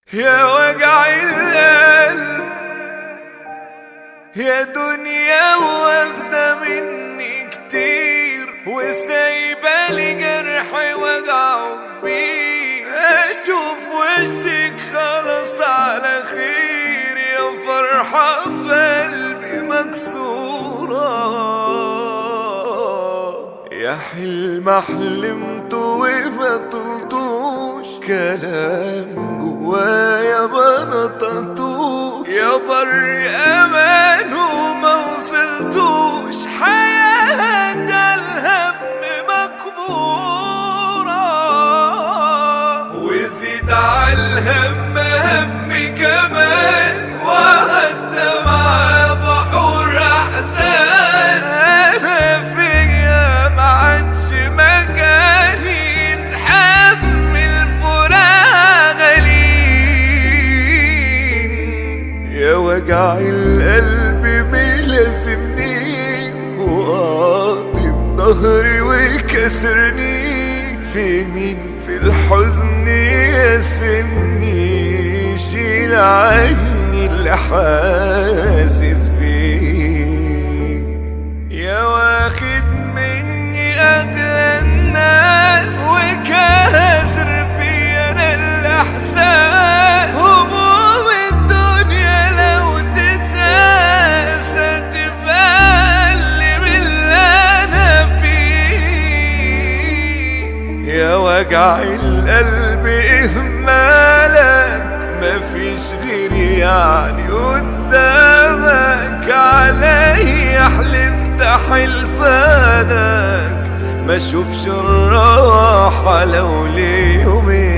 يا وجع القلب يا دنيا واخدة مني كتير وسايبة لي جرح وجعه كبير اشوف وشك خلاص على خير يا فرحة في قلبي مكسورة يا حلم حلمته وما طلتوش كلام جوايا ما نطقتوش يا بر امان وما وصلتوش حياة الهم مكبورة وزيد على الهم همي كمان وهدى مع بحور احزان انا فيا ما عادش مكاني يتحمل فراغ غليل يا وجع القلب ملازمني وقاطم ظهري وكسرني في مين في الحزن يسني شيل عني اللي حاسس بيه يا واخد مني اغلى الناس وكاسر في انا الاحساس هموم الدنيا لو تتاسى تبقى اقل من اللي انا فيه يا وجع القلب اهمالك مفيش غيري يعني قدامك علي حلفت حلفانك ما اشوفش الراحة لو ليومين